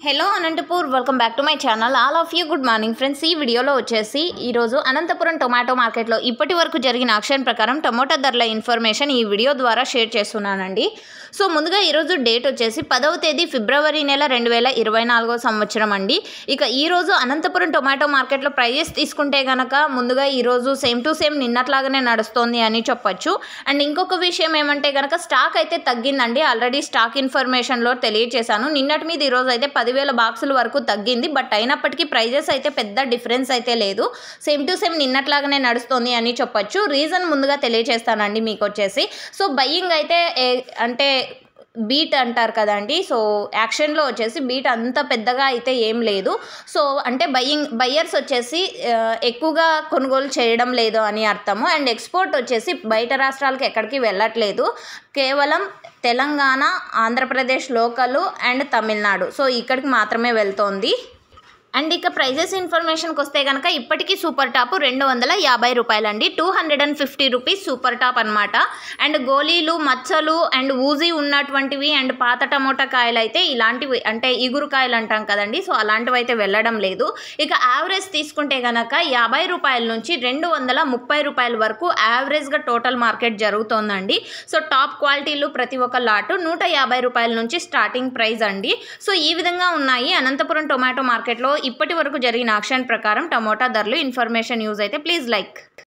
hello Anantapur welcome back to my channel all of you good morning friends ఈ వీడియోలో వచ్చేసి ఈరోజు అనంతపురం టొమాటో మార్కెట్లో ఇప్పటి వరకు జరిగిన ఆక్షన్ ప్రకారం టొమాటో ధరల ఇన్ఫర్మేషన్ ఈ వీడియో ద్వారా షేర్ చేస్తున్నానండి సో ముందుగా ఈరోజు డేట్ వచ్చేసి పదవ తేదీ ఫిబ్రవరి నెల రెండు వేల ఇరవై నాలుగో సంవత్సరం అండి ఇక ఈరోజు అనంతపురం టొమాటో మార్కెట్లో ప్రైజెస్ తీసుకుంటే గనక ముందుగా ఈరోజు సేమ్ టు సేమ్ నిన్నట్లాగానే నడుస్తోంది అని చెప్పొచ్చు అండ్ ఇంకొక విషయం ఏమంటే కనుక స్టాక్ అయితే తగ్గిందండి ఆల్రెడీ స్టాక్ ఇన్ఫర్మేషన్లో తెలియజేశాను నిన్నటి మీద ఈరోజు అయితే పదివేల బాక్సుల వరకు తగ్గింది బట్ అయినప్పటికీ ప్రైజెస్ అయితే పెద్ద డిఫరెన్స్ అయితే లేదు సేమ్ టు సేమ్ నిన్నట్లాగానే నడుస్తుంది అని చెప్పొచ్చు రీజన్ ముందుగా తెలియజేస్తానండి మీకు వచ్చేసి సో బయ్యింగ్ అయితే ఏ- అంటే బీట్ అంటారు కదండి సో యాక్షన్లో వచ్చేసి బీట్ అంత పెద్దగా అయితే ఏం లేదు సో అంటే బయ్యింగ్ బయ్యర్స్ వచ్చేసి ఆ, ఎక్కువగా కొనుగోలు చేయడం లేదు అని అర్థము అండ్ ఎక్స్పోర్ట్ వచ్చేసి బయట రాష్ట్రాలకు ఎక్కడికి వెళ్ళట్లేదు కేవలం తెలంగాణ ఆంధ్రప్రదేశ్ లోకలు అండ్ తమిళనాడు సో ఇక్కడికి మాత్రమే వెళ్తోంది అండ్ ఇక ప్రైజెస్ ఇన్ఫర్మేషన్కి వస్తే కనుక ఇప్పటికీ సూపర్ టాప్ రెండు వందల యాభై రూపాయలండి two hundred and fifty rupees super top అనమాట అండ్ గోళీలు మచ్చలు అండ్ ఊజీ ఉన్నటువంటివి అండ్ పాత టమోటా కాయలు అయితే ఇలాంటివి అంటే ఇగురు కాయలు అంటాం కదండి సో అలాంటివి అయితే వెళ్ళడం లేదు ఇక యావరేజ్ తీసుకుంటే కనుక యాభై రూపాయల నుంచి రెండు వందల ముప్పై రూపాయల వరకు యావరేజ్గా టోటల్ మార్కెట్ జరుగుతోందండి సో టాప్ క్వాలిటీలు ప్రతి ఒక్క లాటు నూట యాభై రూపాయల నుంచి స్టార్టింగ్ ప్రైస్ అండి సో ఈ విధంగా ఉన్నాయి అనంతపురం టొమాటో మార్కెట్లో ఇప్పటి వరకు జరిగిన ఆక్షన్ ప్రకారం టమోటా ధరలు ఇన్ఫర్మేషన్ యూజ్ అయితే ప్లీజ్ లైక్